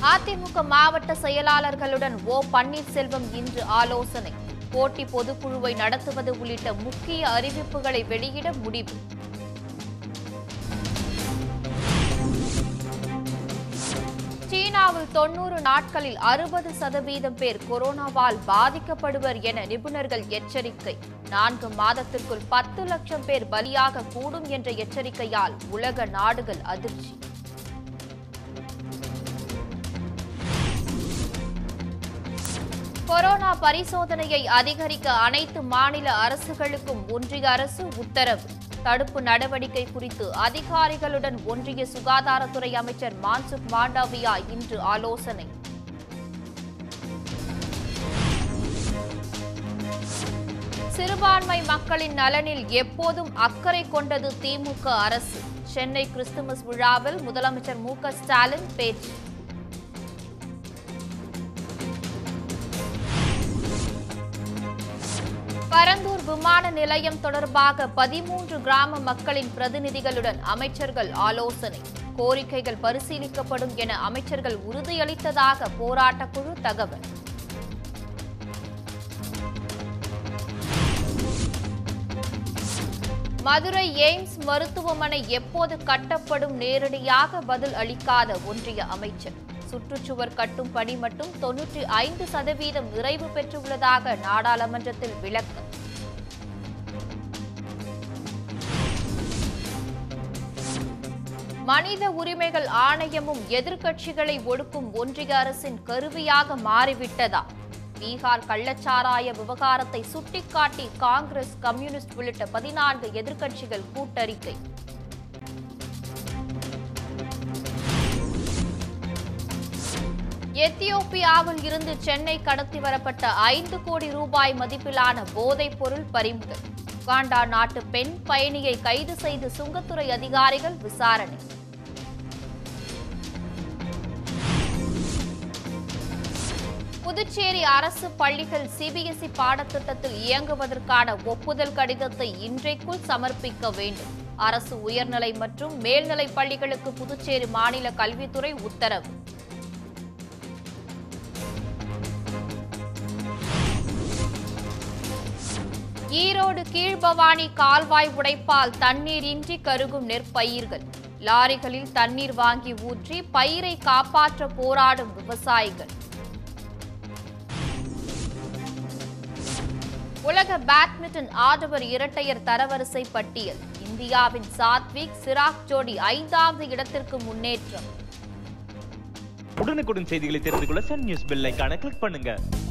அதிமுக மாவட்ட செயலாளர்களுடன் ஓ பன்னீர்செல்வம் இன்று ஆலோசனை போட்டி பொதுக்குழுவை நடத்துவது உள்ளிட்ட முக்கிய அறிவிப்புகளை வெளியிட முடிவு சீனாவில் தொன்னூறு நாட்களில் அறுபது சதவீதம் பேர் கொரோனாவால் பாதிக்கப்படுவர் என நிபுணர்கள் எச்சரிக்கை நான்கு மாதத்திற்குள் பத்து லட்சம் பேர் பலியாக கூடும் என்ற எச்சரிக்கையால் உலக நாடுகள் அதிர்ச்சி கொரோனா பரிசோதனையை அதிகரிக்க அனைத்து மாநில அரசுகளுக்கும் ஒன்றிய அரசு உத்தரவு தடுப்பு நடவடிக்கை குறித்து அதிகாரிகளுடன் ஒன்றிய சுகாதாரத்துறை அமைச்சர் மான்சுக் மாண்டவியா இன்று ஆலோசனை சிறுபான்மை மக்களின் நலனில் எப்போதும் அக்கறை கொண்டது திமுக அரசு சென்னை கிறிஸ்துமஸ் விழாவில் முதலமைச்சர் மு க ஸ்டாலின் பேச்சு பரந்தூர் விமான நிலையம் தொடர்பாக பதிமூன்று கிராம மக்களின் பிரதிநிதிகளுடன் அமைச்சர்கள் ஆலோசனை கோரிக்கைகள் பரிசீலிக்கப்படும் என அமைச்சர்கள் உறுதியளித்ததாக போராட்டக்குழு தகவல் மதுரை எய்ம்ஸ் மருத்துவமனை எப்போது கட்டப்படும் நேரடியாக பதில் அளிக்காத ஒன்றிய அமைச்சர் சுற்றுச்சுவர் கட்டும் பணி மட்டும் தொன்னூற்றி ஐந்து சதவீதம் நிறைவு பெற்றுள்ளதாக நாடாளுமன்றத்தில் விளக்கம் மனித உரிமைகள் ஆணையமும் எதிர்க்கட்சிகளை ஒடுக்கும் ஒன்றிய அரசின் கருவியாக மாறிவிட்டதா பீகார் கள்ளச்சாராய விவகாரத்தை சுட்டிக்காட்டி காங்கிரஸ் கம்யூனிஸ்ட் உள்ளிட்ட பதினான்கு எதிர்க்கட்சிகள் கூட்டறிக்கை எத்தியோப்பியாவில் இருந்து சென்னை கடத்தி வரப்பட்ட ஐந்து கோடி ரூபாய் மதிப்பிலான போதைப் பொருள் பறிமுதல் உகாண்டா நாட்டு பெண் பயணியை கைது செய்து சுங்கத்துறை அதிகாரிகள் விசாரணை புதுச்சேரி அரசு பள்ளிகள் சிபிஎஸ்இ பாடத்திட்டத்தில் இயங்குவதற்கான ஒப்புதல் கடிதத்தை இன்றைக்குள் சமர்ப்பிக்க வேண்டும் அரசு உயர்நிலை மற்றும் மேல்நிலை பள்ளிகளுக்கு புதுச்சேரி மாநில கல்வித்துறை உத்தரவு ஈரோடு கீழ்பவானி கால்வாய் உடைப்பால் தண்ணீரின்றி கருகும் நெற்பயிர்கள் லாரிகளில் தண்ணீர் வாங்கி ஊற்றி பயிரை காப்பாற்ற போராடும் விவசாயிகள் உலக பேட்மிண்டன் ஆடவர் இரட்டையர் தரவரிசை பட்டியல் இந்தியாவின் சாத்விக் சிராக் ஜோடி ஐந்தாவது இடத்திற்கு முன்னேற்றம் உடனுக்குடன் செய்திகளை தெரிந்து கொள்ள சன் நியூஸ் பெல் ஐகானை கிளிக் பண்ணுங்க